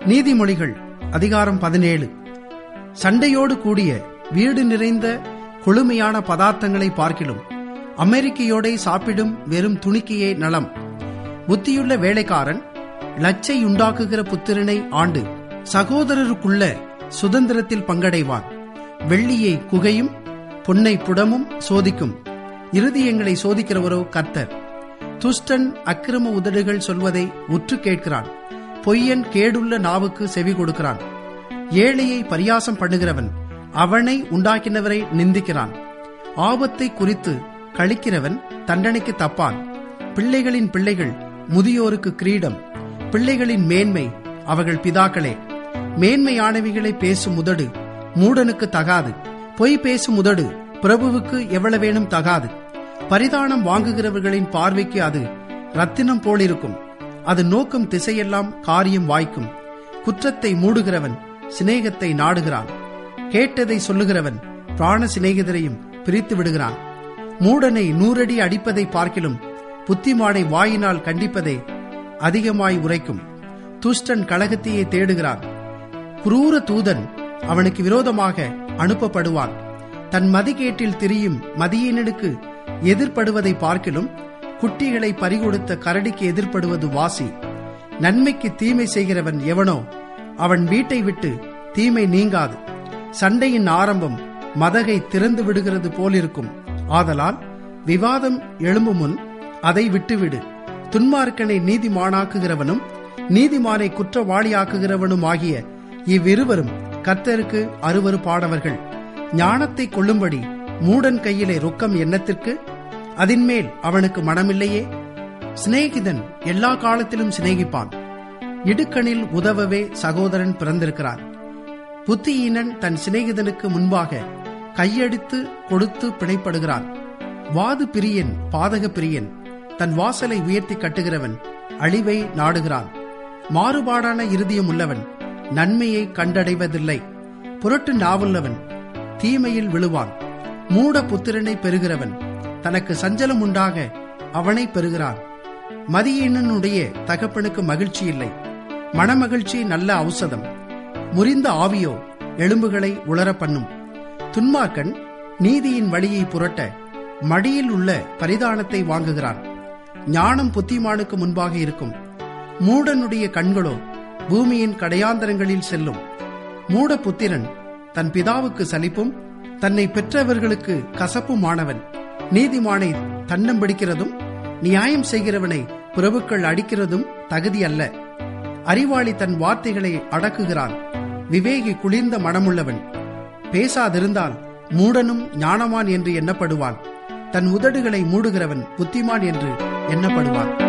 நீதிமொழிகள் அதிகாரம் பதினேழு சண்டையோடு கூடிய வீடு நிறைந்த கொழுமையான பதார்த்தங்களை பார்க்கிலும் அமெரிக்கையோடே சாப்பிடும் வெறும் துணிக்கையே நலம் புத்தியுள்ள வேலைக்காரன் லச்சை உண்டாக்குகிற புத்திரனை ஆண்டு சகோதரருக்குள்ள சுதந்திரத்தில் பங்கடைவான் வெள்ளியை குகையும் பொன்னை புடமும் சோதிக்கும் இருதயங்களை சோதிக்கிறவரோ கர்த்தர் துஷ்டன் அக்கிரம உதடுகள் சொல்வதை உற்று கேட்கிறான் பொய்யன் கேடுள்ள நாவுக்கு செவி கொடுக்கிறான் ஏழையை பரியாசம் பண்ணுகிறவன் அவனை உண்டாக்கினவரை நிந்திக்கிறான் ஆபத்தை குறித்து கழிக்கிறவன் தண்டனைக்கு தப்பான் பிள்ளைகளின் பிள்ளைகள் முதியோருக்கு கிரீடம் பிள்ளைகளின் மேன்மை அவர்கள் பிதாக்களே மேன்மையானவைகளை பேசும் முதடு மூடனுக்கு தகாது பொய் பேசும் முதடு பிரபுவுக்கு எவ்வளவேனும் தகாது பரிதானம் வாங்குகிறவர்களின் பார்வைக்கு அது ரத்தினம் போலிருக்கும் அது நோக்கும் திசையெல்லாம் காரியம் வாய்க்கும் குற்றத்தை மூடுகிறவன் சிநேகத்தை நாடுகிறான் கேட்டதை சொல்லுகிறவன் பிராண சிநேகிதரையும் பிரித்து விடுகிறான் மூடனை நூறடி அடிப்பதை பார்க்கிலும் புத்திமானை வாயினால் கண்டிப்பதே அதிகமாய் உரைக்கும் துஷ்டன் கழகத்தையே தேடுகிறான் குரூர தூதன் அவனுக்கு விரோதமாக அனுப்பப்படுவான் தன் மதிகேட்டில் திரியும் மதியீனனுக்கு எதிர்ப்படுவதை பார்க்கிலும் குட்டிகளை பறிகொடுத்த கரடிக்கு எதிர்ப்படுவது வாசி நன்மைக்கு தீமை செய்கிறவன் எவனோ அவன் வீட்டை விட்டு தீமை நீங்காது சண்டையின் ஆரம்பம் மதகை திறந்து விடுகிறது போலிருக்கும் ஆதலால் விவாதம் எழும்பும் முன் அதை விட்டுவிடு துன்மார்க்கனை நீதிமானாக்குகிறவனும் நீதிமானை குற்றவாளியாக்குகிறவனும் ஆகிய இவ்விருவரும் கர்த்தருக்கு அருவருப்பாடவர்கள் ஞானத்தை கொள்ளும்படி மூடன் கையிலே ரொக்கம் எண்ணத்திற்கு அதின்மேல் அவனுக்கு மனமில்லையே சிநேகிதன் எல்லா காலத்திலும் சிநேகிப்பான் இடுக்கணில் உதவவே சகோதரன் பிறந்திருக்கிறான் புத்தியீனன் தன் சிநேகிதனுக்கு முன்பாக கையடித்து கொடுத்து பிணைப்படுகிறான் வாது பிரியன் பாதக பிரியன் தன் வாசலை உயர்த்தி கட்டுகிறவன் அழிவை நாடுகிறான் மாறுபாடான இருதயம் உள்ளவன் நன்மையை கண்டடைவதில்லை புரட்டு நாவுள்ளவன் தீமையில் விழுவான் மூட புத்திரனை பெறுகிறவன் தனக்கு சஞ்சலம் உண்டாக அவனை பெறுகிறான் மதியீனனுடைய தகப்பனுக்கு மகிழ்ச்சி இல்லை மனமகிழ்ச்சி நல்ல ஔஷதம் முறிந்த ஆவியோ எலும்புகளை உளர பண்ணும் துன்மார்க்கன் நீதியின் வழியை புரட்ட மடியில் உள்ள பரிதானத்தை வாங்குகிறான் ஞானம் புத்திமானுக்கு முன்பாக இருக்கும் மூடனுடைய கண்களோ பூமியின் கடையாந்தரங்களில் செல்லும் மூட புத்திரன் தன் பிதாவுக்கு சலிப்பும் தன்னை பெற்றவர்களுக்கு கசப்புமானவன் நீதிமானை தன்னம் பிடிக்கிறதும் நியாயம் செய்கிறவனை பிரபுக்கள் அடிக்கிறதும் தகுதி அல்ல அறிவாளி தன் வார்த்தைகளை அடக்குகிறான் விவேகி குளிர்ந்த மனமுள்ளவன் பேசாதிருந்தால் மூடனும் ஞானவான் என்று எண்ணப்படுவான் தன் உதடுகளை மூடுகிறவன் புத்திமான் என்று எண்ணப்படுவான்